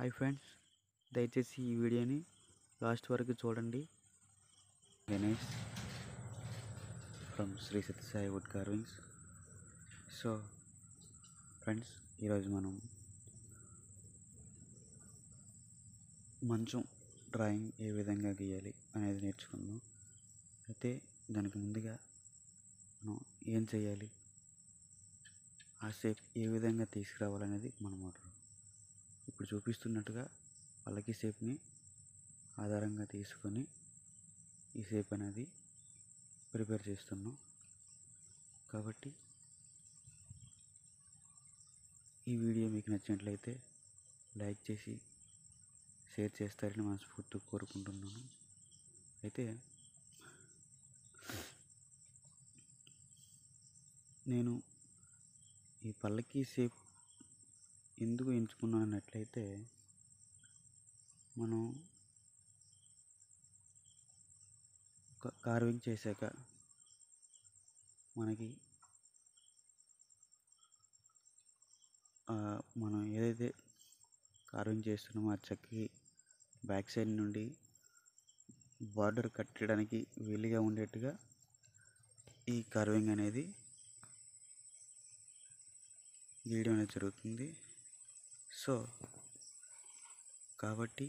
hi friends దయచేసి ఈ వీడియోని లాస్ట్ వరకు చూడండి Ganesh from Shri Satyasai wood carvings so friends ఈరోజు మనం మంచం డ్రాయింగ్ ఏ విధంగా గీయాలి అనేది నేర్చుకుందాం అయితే దానికి ముందుగా మనం ఏం చేయాలి ఆ షేప్ ఏ విధంగా తీసుకురావాలనేది మనం మాట్లాడు ఇప్పుడు చూపిస్తున్నట్టుగా పల్లకి షేప్ని ఆధారంగా తీసుకొని ఈ షేప్ అనేది ప్రిపేర్ చేస్తున్నాం కాబట్టి ఈ వీడియో మీకు నచ్చినట్లయితే లైక్ చేసి షేర్ చేస్తారని మనస్ఫూర్తిగా కోరుకుంటున్నాను అయితే నేను ఈ పల్లకి షేప్ ఎందుకు ఎంచుకున్నాను అన్నట్లయితే మనం ఒక కార్వింగ్ చేశాక మనకి ఆ, మనం ఏదైతే కార్వింగ్ చేస్తున్నామో ఆ చెక్కకి బ్యాక్ సైడ్ నుండి బార్డర్ కట్టడానికి వీలుగా ఉండేట్టుగా ఈ కార్వింగ్ అనేది గీయడం అనేది జరుగుతుంది సో కాబట్టి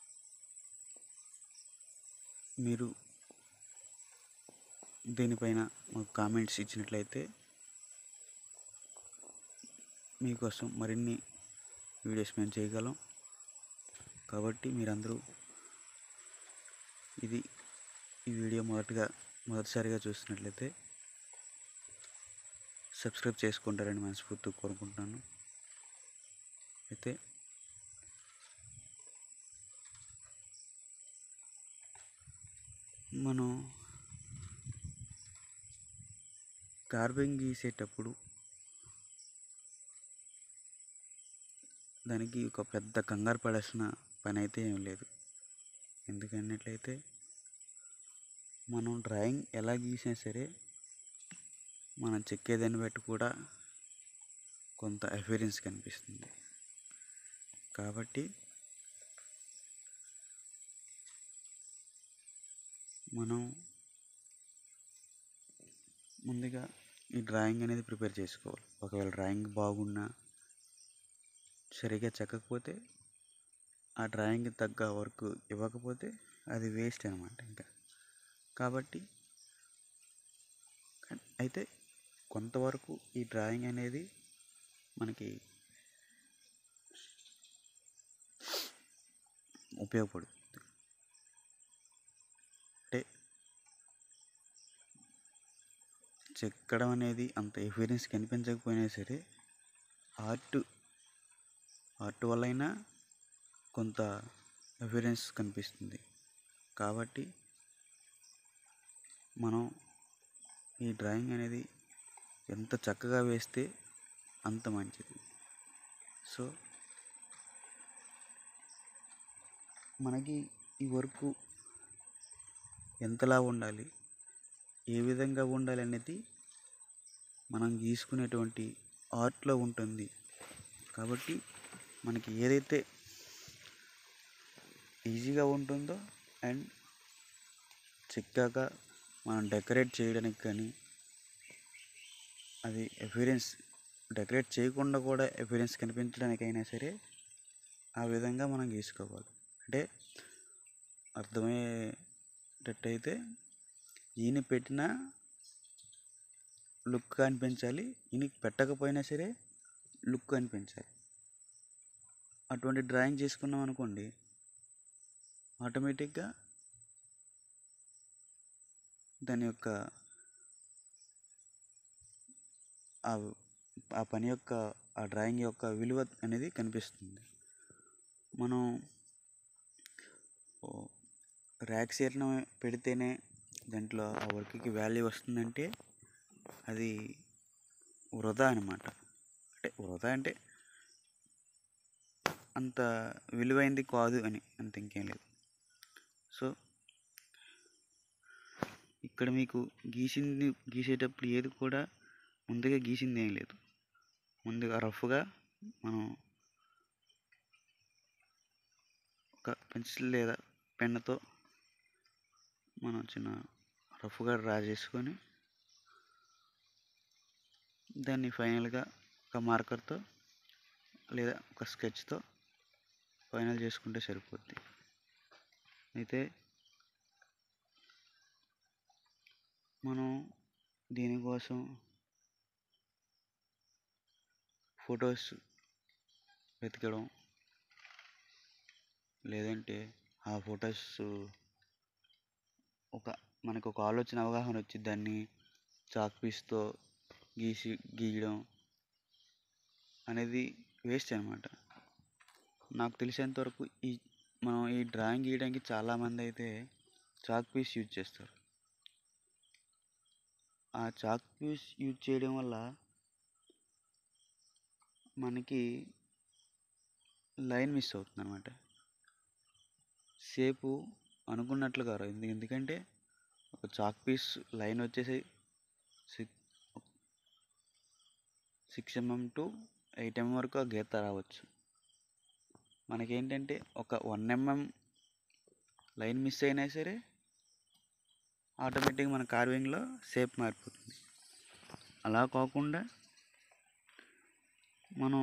మీరు దీనిపైన మాకు కామెంట్స్ ఇచ్చినట్లయితే మీకోసం మరిన్ని వీడియోస్ మేము చేయగలం కాబట్టి మీరందరూ ఇది ఈ వీడియో మొదటగా మొదటిసారిగా చూస్తున్నట్లయితే సబ్స్క్రైబ్ చేసుకుంటారని మనస్ఫూర్తిగా కోరుకుంటున్నాను అయితే మనం కార్వింగ్ గీసేటప్పుడు దానికి ఒక పెద్ద కంగారు పడాల్సిన పని అయితే ఏం లేదు ఎందుకన్నట్లయితే మనం డ్రాయింగ్ ఎలా గీసినా సరే మనం చెక్కేదాన్ని బట్టి కూడా కొంత ఎఫీరియన్స్ కనిపిస్తుంది కాబట్టి మనం ముందుగా ఈ డ్రాయింగ్ అనేది ప్రిపేర్ చేసుకోవాలి ఒకవేళ డ్రాయింగ్ బాగున్నా సరిగా చెక్కకపోతే ఆ డ్రాయింగ్ తగ్గ వర్క్ ఇవ్వకపోతే అది వేస్ట్ అనమాట ఇంకా కాబట్టి అయితే కొంతవరకు ఈ డ్రాయింగ్ అనేది మనకి ఉపయోగపడుతుంది అంటే చెక్కడం అనేది అంత ఎఫీరియన్స్ కనిపించకపోయినా సరే ఆర్ట్ ఆర్ట్ వల్ల అయినా కొంత ఎఫీరియన్స్ కనిపిస్తుంది కాబట్టి మనం ఈ డ్రాయింగ్ అనేది ఎంత చక్కగా వేస్తే అంత మంచిది సో మనకి ఈ వర్క్ ఎంతలా ఉండాలి ఏ విధంగా ఉండాలి అనేది మనం గీసుకునేటువంటి ఆర్ట్లో ఉంటుంది కాబట్టి మనకి ఏదైతే ఈజీగా ఉంటుందో అండ్ చిక్కాక మనం డెకరేట్ చేయడానికి కానీ అది ఎఫీరియన్స్ డెకరేట్ చేయకుండా కూడా ఎఫీరియన్స్ కనిపించడానికైనా సరే ఆ విధంగా మనం గీసుకోవాలి అంటే అర్థమయ్యేటట్టయితే ఈయన పెట్టిన లుక్ కనిపించాలి ఈయన పెట్టకపోయినా సరే లుక్ కనిపించాలి అటువంటి డ్రాయింగ్ చేసుకున్నాం అనుకోండి ఆటోమేటిక్గా దాని యొక్క ఆ ఆ పని యొక్క ఆ డ్రాయింగ్ యొక్క విలువ అనేది కనిపిస్తుంది మనం ర్యాక్స్ ఏరిన పెడితేనే దాంట్లో ఆ వర్క్కి వాల్యూ వస్తుందంటే అది వృధా అనమాట అంటే వృధా అంటే అంత విలువైంది కాదు అని అంత ఇంకేం లేదు సో ఇక్కడ మీకు గీసింది గీసేటప్పుడు ఏది కూడా ముందుగా గీసింది ఏం లేదు ముందుగా రఫ్గా మనం ఒక పెన్సిల్ లేదా పెన్నుతో మనం చిన్న రఫ్గా డ్రా చేసుకొని దాన్ని ఫైనల్గా ఒక మార్కర్తో లేదా ఒక స్కెచ్తో ఫైనల్ చేసుకుంటే సరిపోద్ది అయితే మనం దీనికోసం ఫొటోస్ వెతకడం లేదంటే ఆ ఫొటోస్ ఒక మనకు ఒక ఆలోచన అవగాహన వచ్చి దాన్ని చాక్ పీస్తో గీసి గీయడం అనేది వేస్ట్ అనమాట నాకు తెలిసేంత వరకు ఈ మనం ఈ డ్రాయింగ్ గీయడానికి చాలామంది అయితే చాక్ పీస్ యూజ్ చేస్తారు ఆ చాక్ పీస్ యూజ్ చేయడం వల్ల మనకి లైన్ మిస్ అవుతుంది అనమాట షేపు అనుకున్నట్లుగా రాదు ఎందు- ఎందుకంటే ఒక చాక్ పీస్ లైన్ వచ్చేసి six six MM to eight MM వరకు ఆ గీత రావచ్చు మనకేంటంటే ఒక వన్ ఎంఎం లైన్ మిస్ అయినా సరే ఆటోమేటిక్గా మన కార్వింగ్లో షేప్ మారిపోతుంది అలా కాకుండా మనం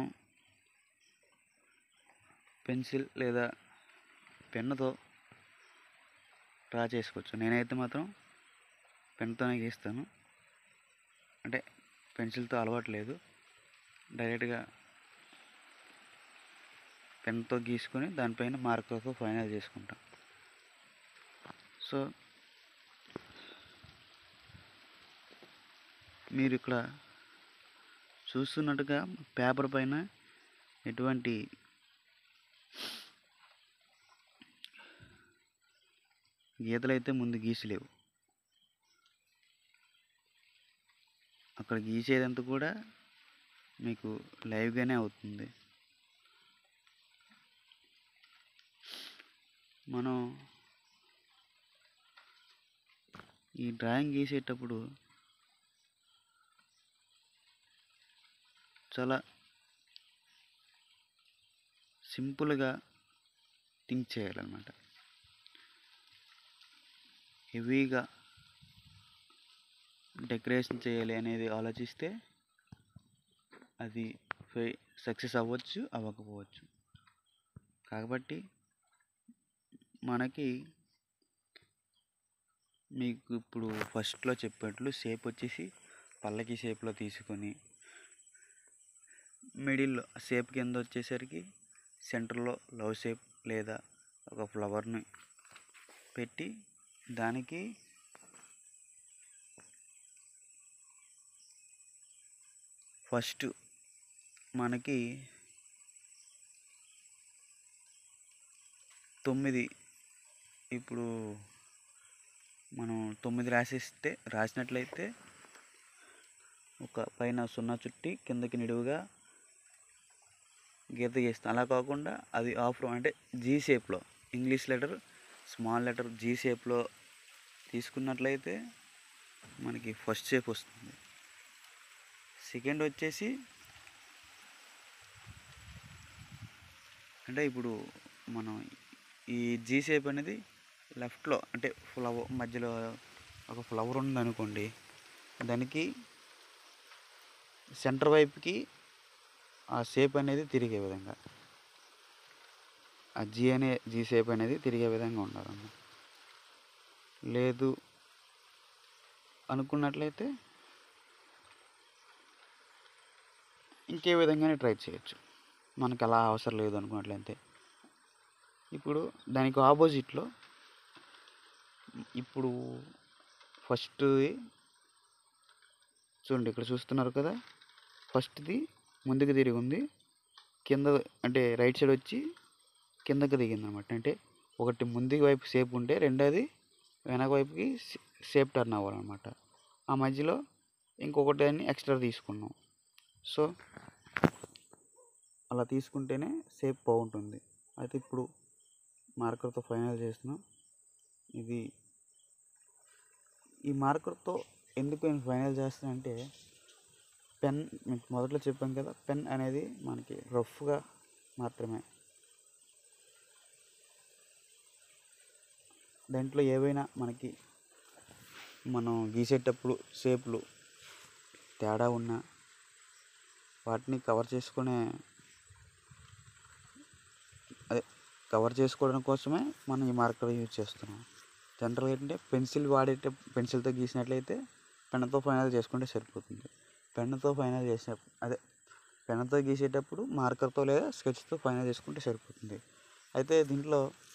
పెన్సిల్ లేదా పెన్నుతో డ్రా చేసుకోవచ్చు నేనైతే మాత్రం పెన్తోనే గీస్తాను అంటే పెన్సిల్తో అలవాటు లేదు డైరెక్ట్గా పెన్తో గీసుకొని దానిపైన మార్కర్తో ఫైనల్ చేసుకుంటాం సో మీరు ఇక్కడ చూస్తున్నట్టుగా పేపర్ పైన ఎటువంటి గీతలు అయితే ముందు గీసలేవు అక్కడ గీసేదంతా కూడా మీకు లైవ్గానే అవుతుంది మనం ఈ డ్రాయింగ్ గీసేటప్పుడు చాలా సింపుల్గా థింక్ చేయాలన్నమాట హెవీగా డెకరేషన్ చేయాలి అనేది ఆలోచిస్తే అది సక్సెస్ అవ్వచ్చు అవ్వకపోవచ్చు కాబట్టి మనకి మీకు ఇప్పుడు ఫస్ట్లో చెప్పినట్లు షేప్ వచ్చేసి పల్లకి షేప్లో తీసుకొని మిడిల్లో షేప్ కింద వచ్చేసరికి సెంటర్లో లవ్ షేప్ లేదా ఒక ఫ్లవర్ని పెట్టి దానికి ఫస్ట్ మనకి తొమ్మిది ఇప్పుడు మనం తొమ్మిది రాసిస్తే రాసినట్లయితే ఒక పైన సున్నా చుట్టి కిందకి నిలువుగా గీత గీస్తాం అలా కాకుండా అది ఆఫ్ అంటే జీ షేప్లో English letter small letter G షేప్లో తీసుకున్నట్లయితే మనకి ఫస్ట్ షేప్ వస్తుంది సెకండ్ వచ్చేసి అంటే ఇప్పుడు మనం ఈ జీ షేప్ అనేది లెఫ్ట్లో అంటే ఫ్లవర్ మధ్యలో ఒక ఫ్లవర్ ఉందనుకోండి దానికి సెంటర్ వైపుకి ఆ షేప్ అనేది తిరిగే విధంగా ఆ జీ అనే జీ షేప్ అనేది తిరిగే విధంగా ఉండాలన్న లేదు అనుకున్నట్లయితే ఇంకే విధంగానే ట్రై చేయొచ్చు మనకు అలా అవసరం లేదు అనుకున్నట్లయితే ఇప్పుడు దానికి ఆపోజిట్లో ఇప్పుడు ఫస్ట్ది చూడండి ఇక్కడ చూస్తున్నారు కదా ఫస్ట్ది ముందుకు తిరిగి ఉంది కింద అంటే రైట్ సైడ్ వచ్చి కిందకి దిగింది అనమాట అంటే ఒకటి ముందుకు వైపు షేప్ ఉంటే రెండోది వెనక వైపుకి షేప్ టర్న్ అవ్వాలన్నమాట ఆ మధ్యలో ఇంకొకటి దాన్ని ఎక్స్ట్రా తీసుకున్నాం సో అలా తీసుకుంటేనే షేప్ బాగుంటుంది అయితే ఇప్పుడు మార్కర్తో ఫైనల్ చేస్తున్నాం ఇది ఈ మార్కర్తో ఎందుకు నేను ఫైనల్ చేస్తానంటే పెన్ మీకు మొదట్లో చెప్పాను కదా పెన్ అనేది మనకి రఫ్గా మాత్రమే దాంట్లో ఏవైనా మనకి మనం గీసేటప్పుడు షేప్లు తేడా ఉన్నా వాటిని కవర్ చేసుకునే అదే కవర్ చేసుకోవడం కోసమే మనం ఈ మార్కర్ యూజ్ చేస్తున్నాం జనరల్గా ఏంటంటే పెన్సిల్ వాడేట పెన్సిల్తో గీసినట్లయితే పెన్నుతో ఫైనల్ చేసుకుంటే సరిపోతుంది పెన్నుతో ఫైనల్ చేసిన అదే పెన్నుతో గీసేటప్పుడు మార్కర్తో లేదా స్కెచ్తో ఫైనల్ చేసుకుంటే సరిపోతుంది అయితే దీంట్లో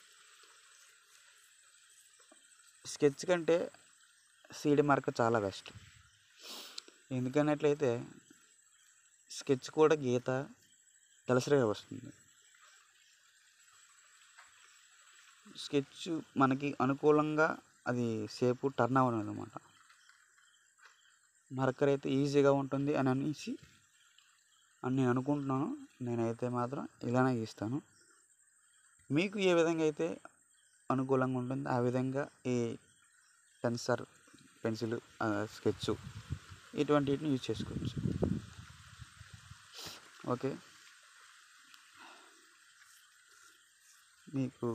స్కెచ్ కంటే సీడీ మార్కర్ చాలా బెస్ట్ ఎందుకన్నట్లయితే స్కెచ్ కూడా గీత దళసరిగా వస్తుంది స్కెచ్ మనకి అనుకూలంగా అది సేపు టర్న్ అవ్వడం అనమాట మార్కర్ అయితే ఈజీగా ఉంటుంది అని అనేసి అని నేను అనుకుంటున్నాను నేనైతే మాత్రం ఇలానే గీస్తాను మీకు ఏ విధంగా అయితే అనుకూలంగా ఉంటుందో ఆ విధంగా ఈ పెన్సర్ పెన్సిల్ స్కెచ్ ఇటువంటి వీటిని యూజ్ చేసుకోవచ్చు ఓకే మీకు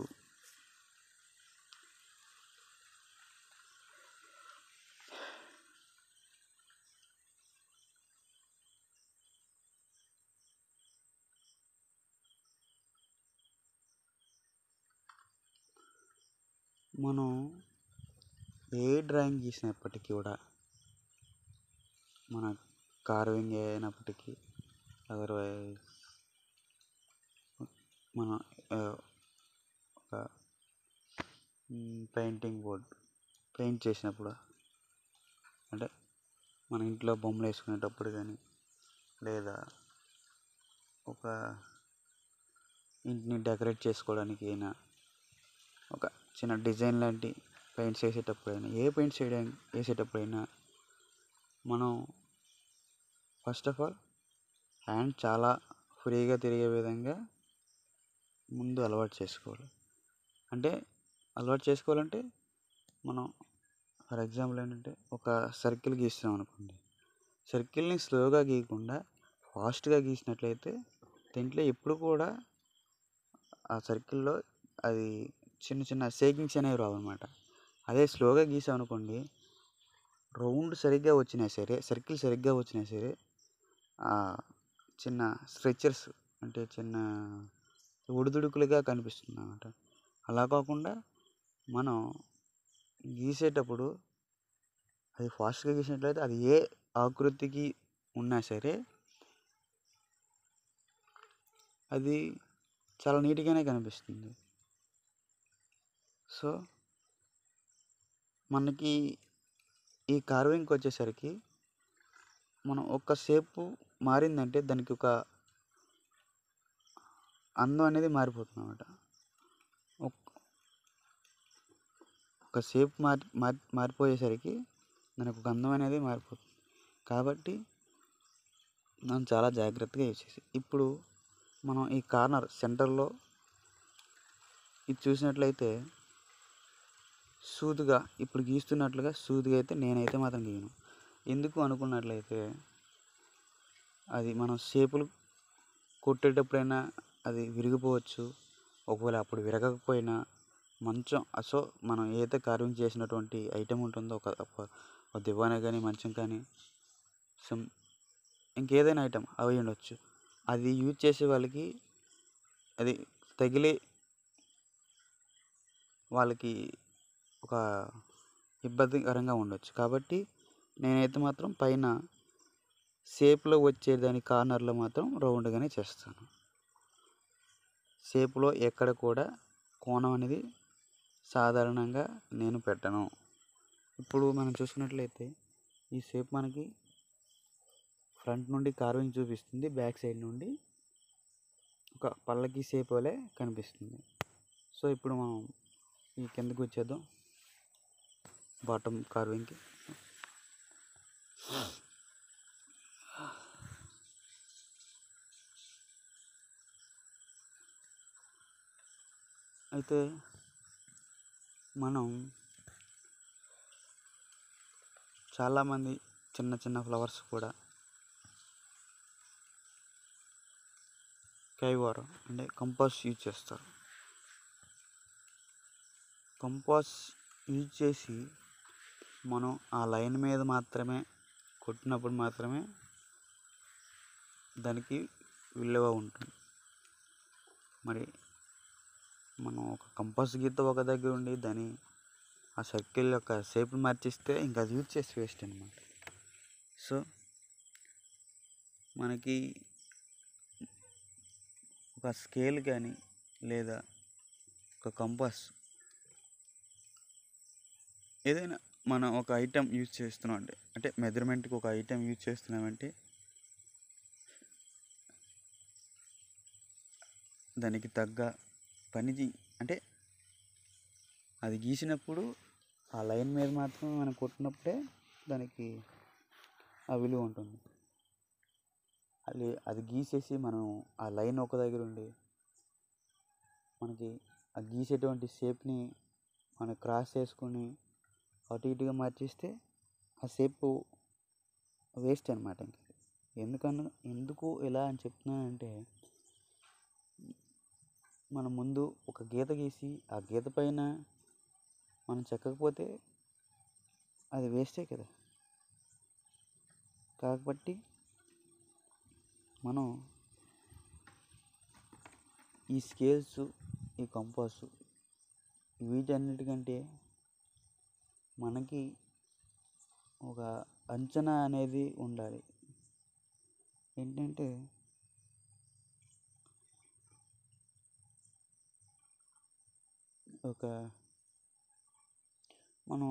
మనం ఏ డ్రాయింగ్ గీసినప్పటికీ కూడా మన కార్వింగ్ అయినప్పటికీ అదర్వైజ్ మన ఆ, ఒక పెయింటింగ్ బోర్డ్ పెయింట్ చేసినప్పుడు అంటే మన ఇంట్లో బొమ్మలు వేసుకునేటప్పుడు కానీ లేదా ఒక ఇంటిని డెకరేట్ చేసుకోవడానికి అయినా ఒక చిన్న డిజైన్ లాంటి పెయింట్స్ వేసేటప్పుడైనా ఏ పెయింట్స్ వేయడానికి వేసేటప్పుడైనా మనం ఫస్ట్ ఆఫ్ ఆల్ హ్యాండ్ చాలా ఫ్రీగా తిరిగే విధంగా ముందు అలవాటు చేసుకోవాలి అంటే అలవాటు చేసుకోవాలంటే మనం ఫర్ ఎగ్జాంపుల్ ఏంటంటే ఒక సర్కిల్ గీస్తున్నాం అనుకోండి సర్కిల్ని స్లోగా గీయకుండా ఫాస్ట్గా గీసినట్లయితే దీంట్లో ఎప్పుడు కూడా ఆ సర్కిల్లో అది చిన్న చిన్న షేకింగ్స్ అనేవి రావు అనమాట అదే స్లోగా గీసాం అనుకోండి రౌండ్ సరిగ్గా వచ్చినా సరే సర్కిల్ సరిగ్గా వచ్చినా సరే ఆ చిన్న స్ట్రెచర్స్ అంటే చిన్న ఒడిదుడుకులుగా కనిపిస్తుంది అన్నమాట అలా కాకుండా మనం గీసేటప్పుడు అది ఫాస్ట్గా గీసినట్లయితే అది ఏ ఆకృతికి ఉన్నా సరే అది చాలా నీట్గానే కనిపిస్తుంది సో మనకి ఈ కార్వింగ్కి వచ్చేసరికి మనం ఒక్క సేపు మారిందంటే దానికి ఒక అందం అనేది మారిపోతుంది అన్నమాట ఒక షేప్ మారి మారి మారిపోయేసరికి దానికి ఒక అందం అనేది మారిపోతుంది కాబట్టి మనం చాలా జాగ్రత్తగా యూజ్ చేసి ఇప్పుడు మనం ఈ కార్నర్ సెంటర్లో ఇది చూసినట్లయితే సూదుగా ఇప్పుడు గీస్తున్నట్లుగా సూదిగా అయితే నేనైతే మాత్రం గీయను ఎందుకు అనుకున్నట్లయితే అది మనం షేపులు కొట్టేటప్పుడైనా అది విరిగిపోవచ్చు ఒకవేళ అప్పుడు విరగకపోయినా మంచం అసో మనం ఏదైతే కార్వింగ్ చేసినటువంటి ఐటెం ఉంటుందో ఒక ఒక- ఒక దివాన కానీ మంచం కానీ సమ్ ఇంకేదైనా ఐటెం అవి ఉండొచ్చు అది యూజ్ చేసే వాళ్ళకి అది తగిలి వాళ్ళకి ఒక ఇబ్బందికరంగా ఉండొచ్చు కాబట్టి నేనైతే మాత్రం పైన షేప్లో వచ్చే దాని కార్నర్లో మాత్రం రౌండ్గానే చేస్తాను షేప్లో ఎక్కడ కూడా కోణం అనేది సాధారణంగా నేను పెట్టను ఇప్పుడు మనం చూసుకున్నట్లయితే ఈ షేప్ మనకి ఫ్రంట్ నుండి కార్వింగ్ చూపిస్తుంది బ్యాక్ సైడ్ నుండి ఒక పల్లకి షేప్ వలె కనిపిస్తుంది సో ఇప్పుడు మనం ఈ కిందకి వచ్చేద్దాం బాటమ్ కార్వింగ్కి అయితే మనం చాలామంది చిన్న చిన్న ఫ్లవర్స్ కూడా కైవారం అంటే కంపాస్ యూజ్ చేస్తారు కంపాస్ యూజ్ చేసి మనం ఆ లైన్ మీద మాత్రమే కొట్టినప్పుడు మాత్రమే దానికి విలువ ఉంటుంది మరి మనం ఒక కంపాస్ గీత ఒక దగ్గర ఉండి దాని ఆ సర్కిల్ యొక్క షేప్ని మార్చిస్తే ఇంకా అది యూజ్ చేసి వేస్ట్ అనమాట సో మనకి ఒక స్కేల్ కానీ లేదా ఒక కంపాస్ ఏదైనా మనం ఒక ఐటెం యూజ్ చేస్తున్నాం అంటే అంటే మెజర్మెంట్కి ఒక ఐటెం యూజ్ చేస్తున్నామంటే దానికి తగ్గ పని చే- అంటే అది గీసినప్పుడు ఆ లైన్ మీద మాత్రమే మనం కొట్టినప్పుడే దానికి ఆ విలువ ఉంటుంది అది అది గీసేసి మనం ఆ లైన్ ఒక దగ్గర ఉండి మనకి ఆ గీసేటువంటి షేప్ని మనం క్రాస్ చేసుకొని అటు ఇటుగా మార్చిస్తే ఆ షేప్ వేస్ట్ అనమాట ఇంక ఎందుకన్నా ఎందుకు ఎలా అని చెప్తున్నానంటే మనం ముందు ఒక గీత గీసి ఆ గీత పైన మనం చెక్కకపోతే అది వేస్టే కదా కాబట్టి మనం ఈ స్కేల్స్ ఈ కంపాస్ వీటన్నిటికంటే మనకి ఒక అంచనా అనేది ఉండాలి ఏంటంటే ఒక మనం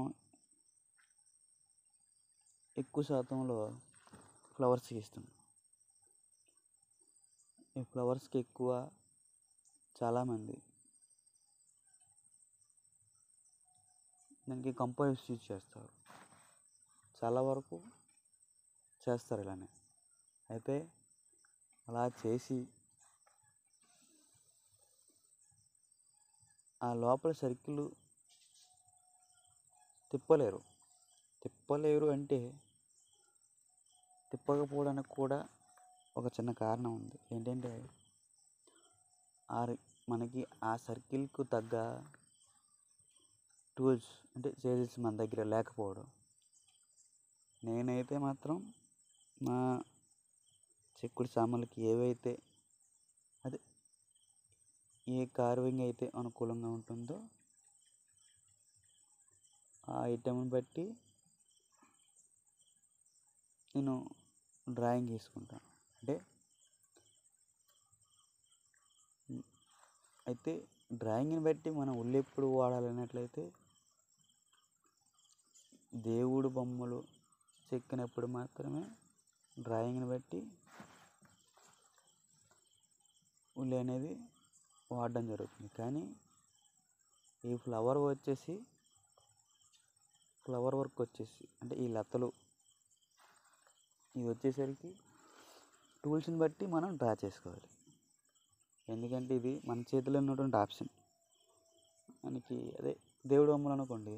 ఎక్కువ శాతంలో ఫ్లవర్స్ గీస్తాం ఈ ఫ్లవర్స్కి ఎక్కువ చాలామంది దానికి కంపోజ్ యూజ్ చేస్తారు చాలా వరకు చేస్తారు ఇలానే అయితే అలా చేసి ఆ లోపల సర్కిల్ తిప్పలేరు తిప్పలేరు అంటే తిప్పకపోవడానికి కూడా ఒక చిన్న కారణం ఉంది ఏంటంటే ఆ రి- మనకి ఆ సర్కిల్కు తగ్గ టూల్స్ అంటే చేసేసి మన దగ్గర లేకపోవడం నేనైతే మాత్రం మా చెక్కుడు సామాన్లకి ఏవైతే అదే ఏ కార్వింగ్ అయితే అనుకూలంగా ఉంటుందో ఆ ఐటెంని బట్టి నేను డ్రాయింగ్ గీసుకుంటాను అంటే ఉమ్, అయితే డ్రాయింగ్ని బట్టి మనం ఉల్లి ఎప్పుడు వాడాలన్నట్లయితే దేవుడు బొమ్మలు చెక్కినప్పుడు మాత్రమే డ్రాయింగ్ని బట్టి ఉల్లి అనేది వాడడం జరుగుతుంది కానీ ఈ ఫ్లవర్ వచ్చేసి ఫ్లవర్ వర్క్ వచ్చేసి అంటే ఈ లతలు ఇది వచ్చేసరికి టూల్స్ని బట్టి మనం డ్రా చేసుకోవాలి ఎందుకంటే ఇది మన చేతిలో ఉన్నటువంటి ఆప్షన్ మనకి అదే దేవుడు బొమ్మలు అనుకోండి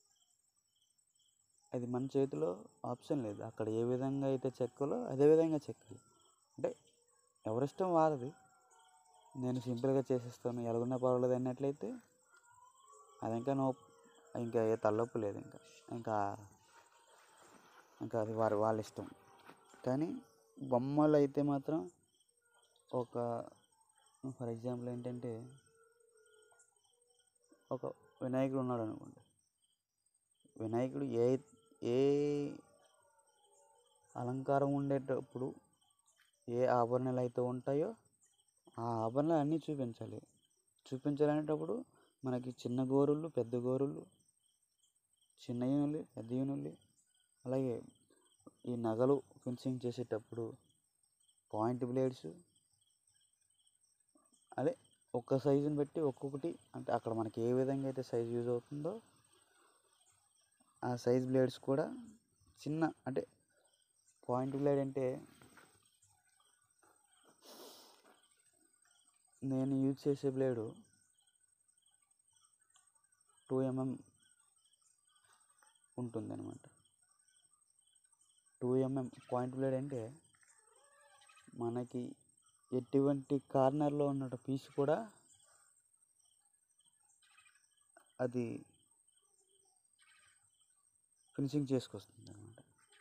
అది మన చేతిలో ఆప్షన్ లేదు అక్కడ ఏ విధంగా అయితే చెక్కాలో అదే విధంగా చెక్కాలి అంటే ఎవరిష్టం వారది నేను సింపుల్గా చేసేస్తాను ఎలాగున్నా పర్వాలేదు అన్నట్లయితే అది ఇంకా నో ఇంకా ఏ తలనొప్పి లేదు ఇంకా ఇంకా ఇంకా అది వారి వాళ్ళ ఇష్టం కానీ బొమ్మలు అయితే మాత్రం ఒక ఫర్ ఎగ్జాంపుల్ ఏంటంటే ఒక వినాయకుడు ఉన్నాడు అనుకోండి వినాయకుడు ఏ ఏ అలంకారం ఉండేటప్పుడు ఏ ఆభరణాలు అయితే ఉంటాయో ఆ ఆభరణాలు అన్నీ చూపించాలి చూపించాలనేటప్పుడు మనకి చిన్న గోరులు పెద్ద గోరులు చిన్న యూనులు పెద్ద యూనులు అలాగే ఈ నగలు ఫినిషింగ్ చేసేటప్పుడు పాయింట్ బ్లేడ్స్ అదే ఒక్క సైజుని బట్టి ఒక్కొక్కటి అంటే అక్కడ మనకి ఏ విధంగా అయితే సైజ్ యూజ్ అవుతుందో ఆ సైజ్ బ్లేడ్స్ కూడా చిన్న అంటే పాయింట్ బ్లేడ్ అంటే నేను యూజ్ చేసే బ్లేడు టూ ఎంఎం ఉంటుందన్నమాట టూ ఎంఎం పాయింట్ బ్లేడ్ అంటే మనకి ఎటువంటి కార్నర్లో ఉన్న పీస్ కూడా అది ఫినిషింగ్ చేసుకొస్తుంది అనమాట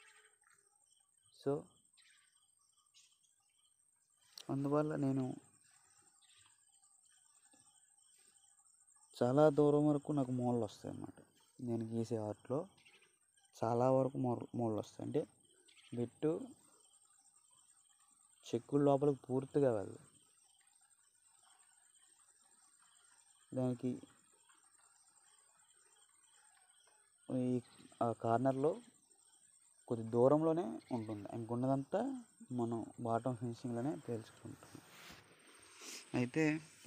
సో అందువల్ల నేను చాలా దూరం వరకు నాకు మూలలు వస్తాయి అన్నమాట నేను గీసే ఆర్ట్లో చాలా వరకు మూల మూలలు వస్తాయి అంటే బిట్టు చెక్కుల లోపలికి పూర్తిగా వెళ్ళదు దానికి ఈ ఆ కార్నర్లో కొద్ది దూరంలోనే ఉంటుంది ఇంకున్నదంతా మనం బాటం ఫినిషింగ్లోనే పేల్చుకుంటాం అయితే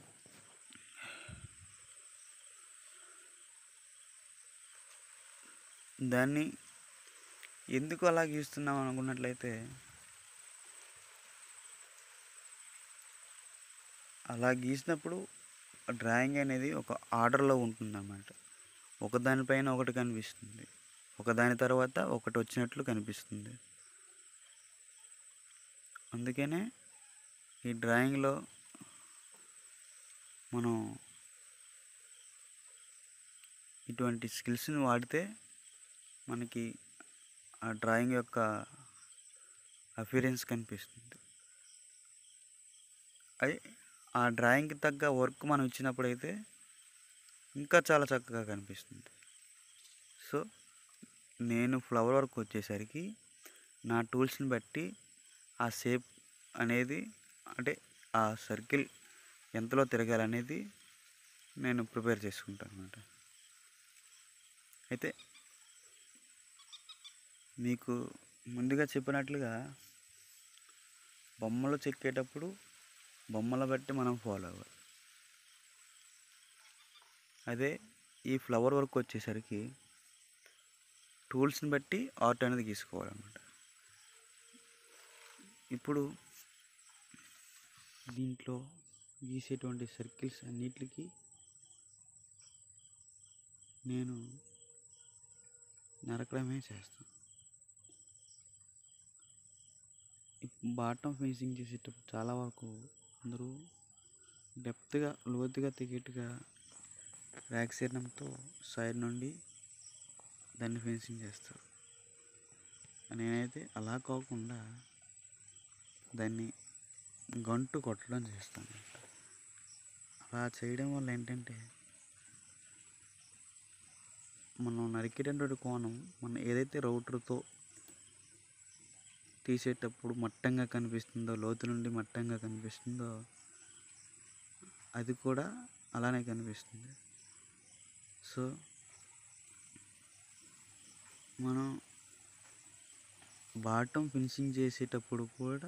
దాన్ని ఎందుకు అలా గీస్తున్నాం అనుకున్నట్లయితే అలా గీసినప్పుడు డ్రాయింగ్ అనేది ఒక ఆర్డర్లో ఉంటుందన్నమాట ఒకదానిపైన ఒకటి కనిపిస్తుంది ఒకదాని తర్వాత ఒకటి వచ్చినట్లు కనిపిస్తుంది అందుకనే ఈ డ్రాయింగ్లో మనం ఇటువంటి స్కిల్స్ని వాడితే మనకి ఆ డ్రాయింగ్ యొక్క అఫీరెన్స్ కనిపిస్తుంది అది ఆ డ్రాయింగ్కి తగ్గ వర్క్ మనం ఇచ్చినప్పుడైతే ఇంకా చాలా చక్కగా కనిపిస్తుంది సో నేను ఫ్లవర్ వర్క్ వచ్చేసరికి నా టూల్స్ని బట్టి ఆ షేప్ అనేది అంటే ఆ సర్కిల్ ఎంతలో తిరగాలనేది నేను ప్రిపేర్ చేసుకుంటాను అనమాట అయితే మీకు ముందుగా చెప్పినట్లుగా బొమ్మలు చెక్కేటప్పుడు బొమ్మల బట్టి మనం ఫాలో అవ్వాలి అదే ఈ ఫ్లవర్ వర్క్ వచ్చేసరికి టూల్స్ని బట్టి ఆర్ట్ అనేది గీసుకోవాలన్నమాట ఇప్పుడు దీంట్లో గీసేటువంటి సర్కిల్స్ అన్నిటికి నేను నరకడమే చేస్తాను బాటం ఫినిషింగ్ చేసేటప్పుడు చాలా వరకు అందరూ డెప్త్గా లోతుగా తెగేట్టుగా ర్యాక్సీర్ణంతో సైడ్ నుండి దాన్ని ఫినిషింగ్ చేస్తారు నేనైతే అలా కాకుండా దాన్ని గంటు కొట్టడం చేస్తాను అలా చేయడం వల్ల ఏంటంటే మనం నరికేటటువంటి కోణం మనం ఏదైతే రౌటర్తో తీసేటప్పుడు మట్టంగా కనిపిస్తుందో లోతు నుండి మట్టంగా కనిపిస్తుందో అది కూడా అలానే కనిపిస్తుంది సో మనం బాటం ఫినిషింగ్ చేసేటప్పుడు కూడా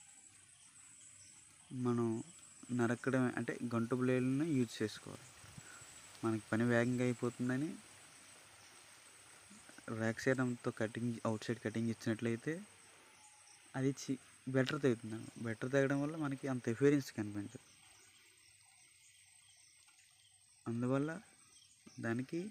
మనం నరకడం అంటే గంటు బ్లేడ్లను యూజ్ చేసుకోవాలి మనకి పని వేగంగా అయిపోతుందని ర్యాక్ సైడంతో కటింగ్ అవుట్ సైడ్ కటింగ్ ఇచ్చినట్లయితే అది చి బెటర్ తెగుతుంది బెటర్ తెగడం వల్ల మనకి అంత ఎఫిరియన్స్ కనిపించదు అందువల్ల దానికి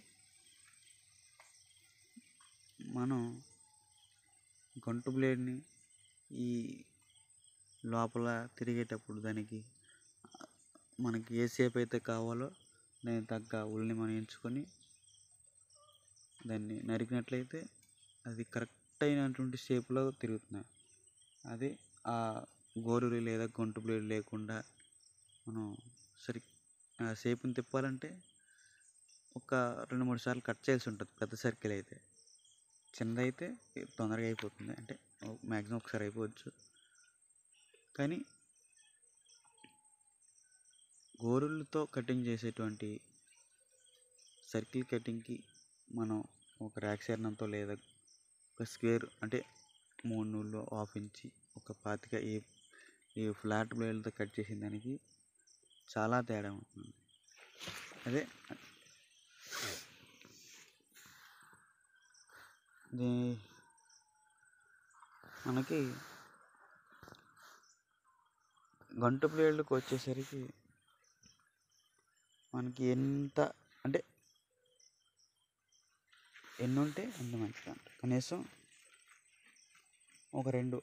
మనం గంటు బ్లేడ్ని ఈ లోపల తిరిగేటప్పుడు దానికి మనకి ఏ షేప్ అయితే కావాలో దానికి తగ్గ ఉల్ని మనం ఎంచుకొని దాన్ని నరికినట్లయితే అది కరెక్ట్ అయినటువంటి షేప్లో తిరుగుతున్నాయి అది ఆ గోరులు లేదా గొంటు బ్లేడ్ లేకుండా మనం సరి ఆ షేప్ని తిప్పాలంటే ఒక రెండు మూడు సార్లు కట్ చేయాల్సి ఉంటుంది పెద్ద సర్కిల్ అయితే చిన్నదైతే తొందరగా అయిపోతుంది అంటే మ్యాక్సిమం ఒకసారి అయిపోవచ్చు కానీ గోరులతో కటింగ్ చేసేటువంటి సర్కిల్ కటింగ్కి మనం ఒక ర్యాక్ శరణంతో లేదా ఒక స్క్వేర్ అంటే మూడు నూళ్ళు హాఫ్ ఇంచి ఒక పాతిక ఈ ఈ ఫ్లాట్ బ్లేడ్లతో కట్ చేసిన దానికి చాలా తేడా ఉంటుంది అదే దీ మనకి గంటు బ్లేడ్లకు వచ్చేసరికి మనకి ఎంత అంటే ఎన్ని ఉంటే అంత మంచిది అంట కనీసం ఒక రెండు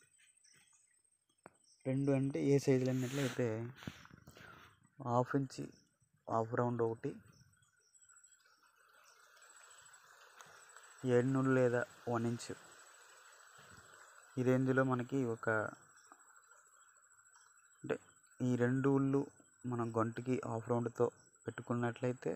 రెండు అంటే ఏ సైజులు అన్నట్లయితే హాఫ్ ఇంచి హాఫ్ రౌండ్ ఒకటి ఏడు నుళ్ళు లేదా వన్ ఇంచ్ ఈ రేంజ్లో మనకి ఒక అంటే ఈ రెండు ఉళ్ళు మనం గొంతుకి హాఫ్ రౌండ్తో పెట్టుకున్నట్లయితే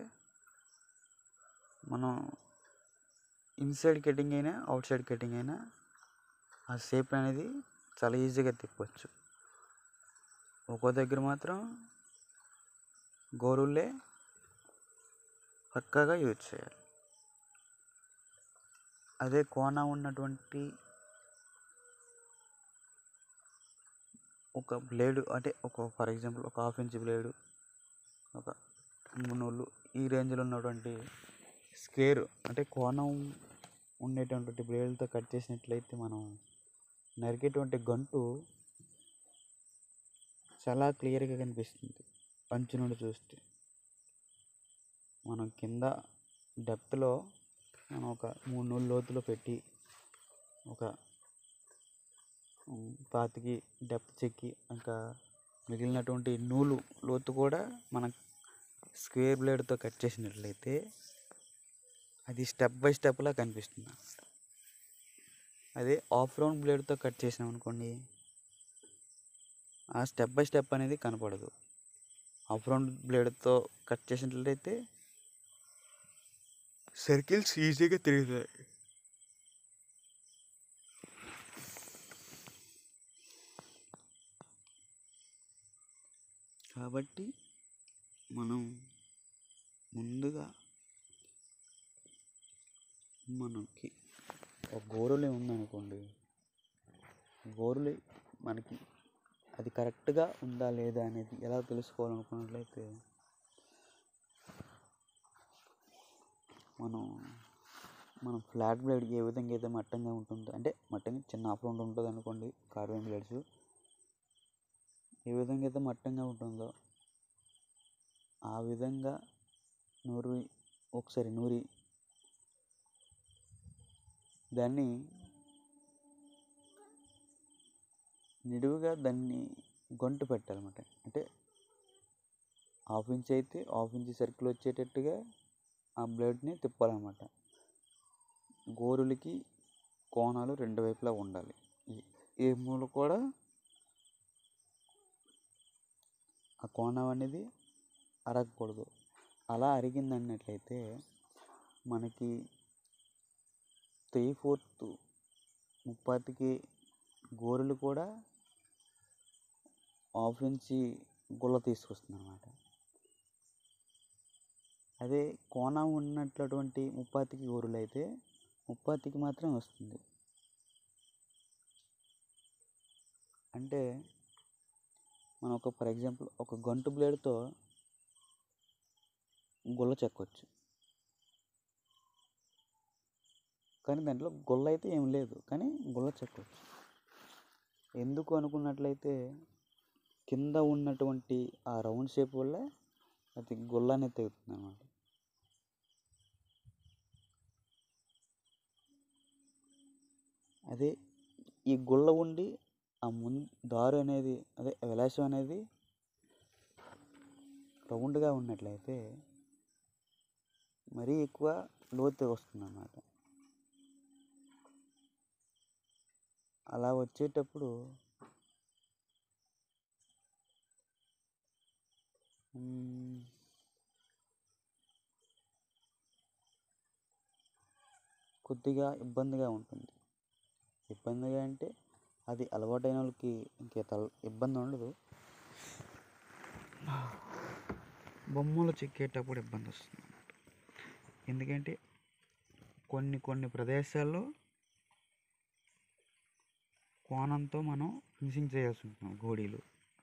మనం ఇన్సైడ్ కటింగ్ అయినా అవుట్ సైడ్ కటింగ్ అయినా ఆ షేప్ అనేది చాలా ఈజీగా తిప్పవచ్చు ఒక్కో దగ్గర మాత్రం గోరుల్లే పక్కాగా యూజ్ చేయాలి అదే కోన ఉన్నటువంటి ఒక బ్లేడ్ అంటే ఒక ఫర్ ఎగ్జాంపుల్ ఒక హాఫ్ ఇంచ్ బ్లేడు ఒక మూడు నూళ్ళు ఈ రేంజ్లో ఉన్నటువంటి స్క్వేర్ అంటే కోణం ఉండేటటువంటి బ్లేడ్లతో కట్ చేసినట్లయితే మనం నరికేటువంటి గంటు చాలా క్లియర్గా కనిపిస్తుంది అంచు నుండి చూస్తే మనం కింద డెప్త్లో మనం ఒక మూడు నూళ్ళు లోతులో పెట్టి ఒక ఉమ్, పాతికి డెప్త్ చెక్కి ఇంకా మిగిలినటువంటి నూలు లోతు కూడా మనం స్క్వేర్ బ్లేడ్తో కట్ చేసినట్లయితే అది స్టెప్ బై స్టెప్లా కనిపిస్తుంది అదే ఆఫ్ రౌండ్ బ్లేడ్తో కట్ చేసినాం అనుకోండి ఆ స్టెప్ బై స్టెప్ అనేది కనపడదు ఆఫ్ రౌండ్ బ్లేడ్తో కట్ చేసినట్లయితే సర్కిల్స్ ఈజీగా తిరుగుతాయి కాబట్టి మనం ముందుగా మనకి ఒక గోరులే ఉందనుకోండి గోరులే మనకి అది కరెక్ట్గా ఉందా లేదా అనేది ఎలా తెలుసుకోవాలనుకున్నట్లయితే మనం మనం ఫ్లాట్ బ్లేడ్కి ఏ విధంగా అయితే మట్టంగా ఉంటుందో అంటే మట్టంగా చిన్న ఆఫ్ రౌండ్ ఉంటుంది అనుకోండి కార్బన్ బ్లేడ్స్ ఏ విధంగా అయితే మట్టంగా ఉంటుందో ఆ విధంగా నూరి ఒకసారి నూరి దాన్ని నిలువుగా దాన్ని గొంటు పెట్టాలన్నమాట అంటే హాఫ్ ఇంచ్ అయితే హాఫ్ ఇంచ్ సర్కిల్ వచ్చేటట్టుగా ఆ బ్లేడ్ని తిప్పాలన్నమాట గోరులకి కోణాలు రెండు వైపులా ఉండాలి ఈ- ఏ మూల కూడా ఆ కోణం అనేది అరగకూడదు అలా అరిగింది అన్నట్లయితే మనకి త్రీ ఫోర్త్ ముప్పాతికి గోరులు కూడా హాఫ్ ఇంచి గుల్ల తీసుకొస్తుంది అనమాట అదే కోణం ఉన్నట్లటువంటి ముప్పాతికి గోరులు అయితే ముప్పాతికి మాత్రం వస్తుంది అంటే మనం ఒక ఫర్ ఎగ్జాంపుల్ ఒక గంటు బ్లేడ్తో గుల్ల చెక్కొచ్చు కానీ దాంట్లో గుల్ల అయితే ఏం లేదు కానీ గుల్ల చెక్కొచ్చు ఎందుకు అనుకున్నట్లయితే కింద ఉన్నటువంటి ఆ రౌండ్ షేప్ వల్ల అది గుల్ల అనేది తెగుతుంది అన్నమాట అదే ఈ గుల్ల ఉండి ఆ ముం దారు అనేది అదే విలాసం అనేది రౌండ్గా ఉన్నట్లయితే మరీ ఎక్కువ లోతు వస్తుంది అన్నమాట అలా వచ్చేటప్పుడు మ్మ్, కొద్దిగా ఇబ్బందిగా ఉంటుంది ఇబ్బందిగా అంటే అది అలవాటైన వాళ్ళకి ఇంకే తల ఇబ్బంది ఉండదు బొమ్మలు చెక్కేటప్పుడు ఇబ్బంది వస్తుంది అన్నమాట ఎందుకంటే కొన్ని కొన్ని ప్రదేశాల్లో కోణంతో మనం ఫినిషింగ్ చేయాల్సి ఉంటుంది గోడీలు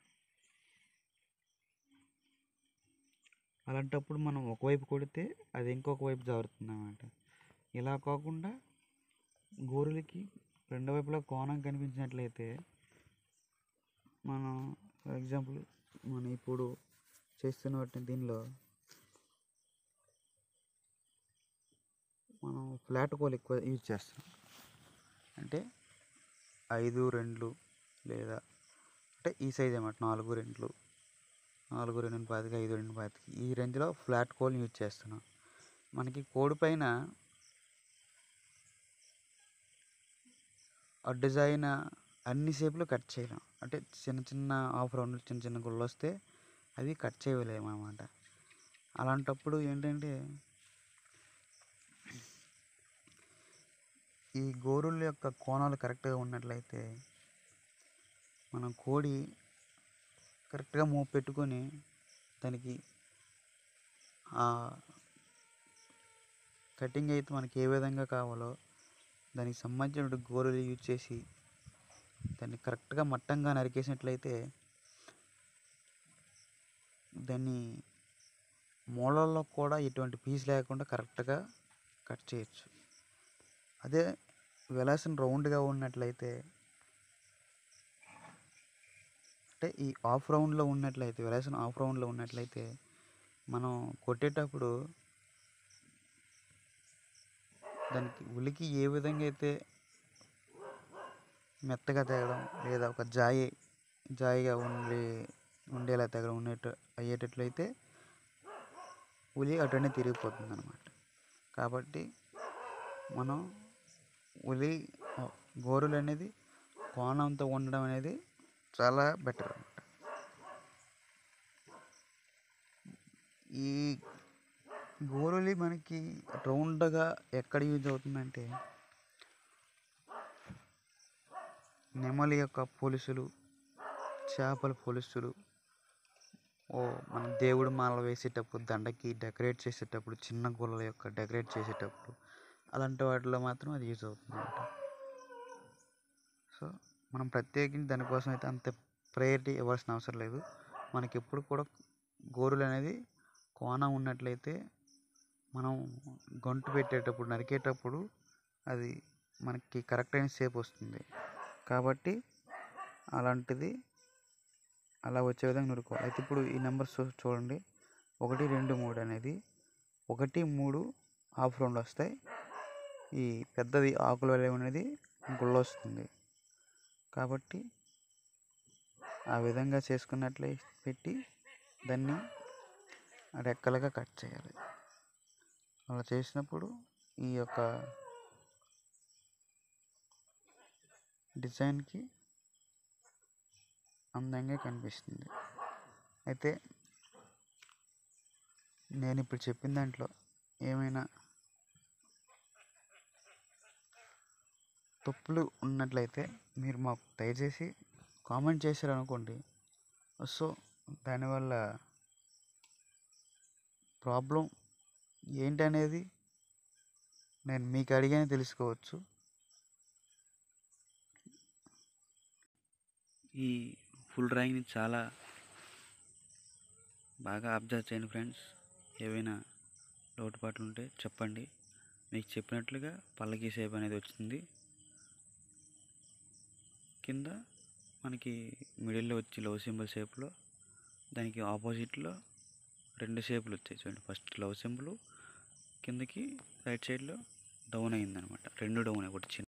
అలాంటప్పుడు మనం ఒకవైపు కొడితే అది ఇంకొక వైపు జారుతుంది అన్నమాట ఇలా కాకుండా గోరులకి రెండు వైపులా కోణం కనిపించినట్లయితే మనం ఫర్ ఎగ్జాంపుల్ మనం ఇప్పుడు చేస్తున్న వాటి దీనిలో మనం ఫ్లాట్ కోల్ ఎక్కువ యూజ్ చేస్తాం అంటే ఐదు రెండ్లు లేదా అంటే ఈ సైజ్ అన్నమాట నాలుగు రెండ్లు నాలుగు రెండు పాతికి ఐదు రెండు పాతికి ఈ రేంజ్లో ఫ్లాట్ కోల్ని యూజ్ చేస్తున్నాం మనకి కోడి పైన ఆ డిజైన్ అన్ని షేపులు కట్ చేయలేం అంటే చిన్న చిన్న హాఫ్ రౌండ్ చిన్న చిన్న గుళ్ళు వస్తే అవి కట్ చేయలేము అన్నమాట అలాంటప్పుడు ఏంటంటే ఈ గోరుల యొక్క కోణాలు కరెక్ట్గా ఉన్నట్లయితే మనం కోడి కరెక్ట్గా మోపు పెట్టుకొని దానికి కటింగ్ అయితే మనకి ఏ విధంగా కావాలో దానికి సంబంధించిన గోరులు యూజ్ చేసి దాన్ని కరెక్ట్గా మట్టంగా నరికేసినట్లయితే దాన్ని మూలల్లో కూడా ఎటువంటి పీస్ లేకుండా కరెక్ట్గా కట్ చేయొచ్చు అదే వెలాసిన రౌండ్గా ఉన్నట్లయితే అంటే ఈ ఆఫ్ రౌండ్లో ఉన్నట్లయితే వెలాసిన ఆఫ్ రౌండ్లో ఉన్నట్లయితే మనం కొట్టేటప్పుడు దానికి ఉలికి ఏ విధంగా అయితే మెత్తగా తెగడం లేదా ఒక జాయి జాయిగా ఉండి ఉండేలా తెగడం ఉండేట అయ్యేటట్లయితే ఉలి అటనే తిరిగిపోతుంది అనమాట కాబట్టి మనం ఉలి గోరులు అనేది కోణంతో ఉండడం అనేది చాలా బెటర్ అనమాట ఈ గోరులి మనకి రౌండ్గా ఎక్కడ యూజ్ అవుతుందంటే నెమలి యొక్క పోలీసులు చేపల పోలీసులు ఓ మన దేవుడు మాల వేసేటప్పుడు దండకి డెకరేట్ చేసేటప్పుడు చిన్న గుళ్ళ యొక్క డెకరేట్ చేసేటప్పుడు అలాంటి వాటిలో మాత్రం అది యూజ్ అవుతుంది అనమాట సో మనం ప్రత్యేకించి దానికోసం అయితే అంత ప్రయారిటీ ఇవ్వాల్సిన అవసరం లేదు మనకి ఎప్పుడు కూడా గోరులు అనేది కోణం ఉన్నట్లయితే మనం గొంతు పెట్టేటప్పుడు నరికేటప్పుడు అది మనకి కరెక్ట్ అయిన షేప్ వస్తుంది కాబట్టి అలాంటిది అలా వచ్చే విధంగా నరుకోవాలి అయితే ఇప్పుడు ఈ నెంబర్స్ చూడండి ఒకటి రెండు మూడు అనేది ఒకటి మూడు హాఫ్ రౌండ్ వస్తాయి ఈ పెద్దది ఆకుల వలె అనేది గుళ్ళ వస్తుంది కాబట్టి ఆ విధంగా చేసుకున్నట్లే పెట్టి దాన్ని రెక్కలుగా కట్ చేయాలి అలా చేసినప్పుడు ఈ యొక్క డిజైన్కి అందంగా కనిపిస్తుంది అయితే నేను ఇప్పుడు చెప్పిన దాంట్లో ఏమైనా తప్పులు ఉన్నట్లయితే మీరు మాకు దయచేసి కామెంట్ చేశారు అనుకోండి సో దానివల్ల ప్రాబ్లం ఏంటనేది నేను మీకు అడిగానే తెలుసుకోవచ్చు ఈ ఫుల్ డ్రాయింగ్ని చాలా బాగా అబ్జర్వ్ చేయండి ఫ్రెండ్స్ ఏవైనా లోటుపాట్లు ఉంటే చెప్పండి మీకు చెప్పినట్లుగా పల్లకి షేప్ అనేది వచ్చింది కింద మనకి మిడిల్లో వచ్చి లవ్ సింబల్ షేప్లో దానికి ఆపోజిట్లో రెండు షేపులు వచ్చాయి చూడండి ఫస్ట్ లవ్ సింబల్ కిందకి రైట్ సైడ్లో డౌన్ అయిందనమాట రెండు డౌన్ ఒకటి చిన్న